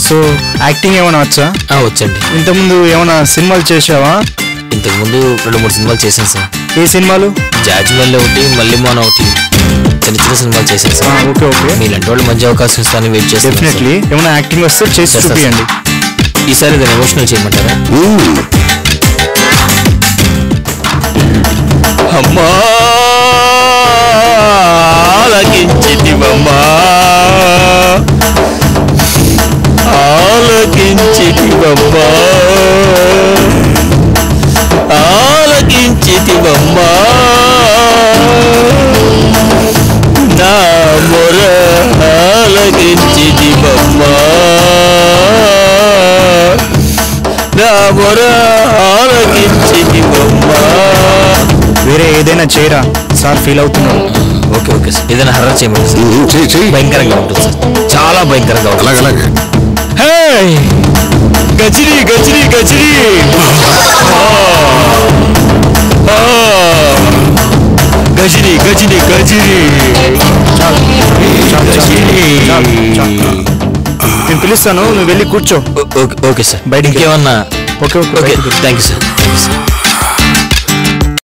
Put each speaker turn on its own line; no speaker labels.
So acting ఏమైనా వచ్చా
ఆ, వచ్చండి
ఇంతకుముందు ఏమైనా సినిమాలు చేసావా
ఇంతకుముందు రెండు మూడు సినిమాలు చేశాను సార్
ఏ సినిమాలు
జార్జ్ మళ్ళీ ఒకటి మళ్ళీ మోన ఒకటి చిన్న చిన్న సినిమాలు చేశాను
ఆ,
సార్
ఓకే ఓకే
మీలాంటి వాళ్ళు మంచి అవకాశం ఇస్తానని వెయిట్ చేస్తాను
డెఫినెట్లీ ఏమైనా యాక్టింగ్ వస్తే చేసి
చేస్తా, సార్.
చూపియండి
ఈసారి దాన్ని ఎమోషనల్ చేయమంటారా అమ్మా ఆలకించితివమ్మా ఆలకించితివమ్మా ఆలకించితివమ్మా నా మొర ఆలకించితివమ్మా నా మొర ఆలకించితివమ్మా
వేరే ఏదైనా చేయరా సార్ ఫీల్ అవుతున్నాడు
ఓకే ఓకే సార్ ఏదైనా హర్రర్ చేయమంటారు సార్
ఉమ్, చెయ్యి చెయ్యి
భయంకరంగా ఉంటుంది సార్ చాలా భయంకరంగా ఉంటుంది
అలాగే అలాగే
హే గజిరి గజిరి గజిరి ఆ, ఆ. గజిరి గజిరి గజిరి
చాలు చాలు,
గజిరి
చాలు, చాలు. నేను పిలుస్తాను నువ్వు వెళ్ళి కూర్చో
ఓ- ఓకే ఓకే సార్
బయటికి.
ఇంకేమన్నా
ఓకే ఓకే
ఓకే
బయటికి.
Thank you sir thank you sir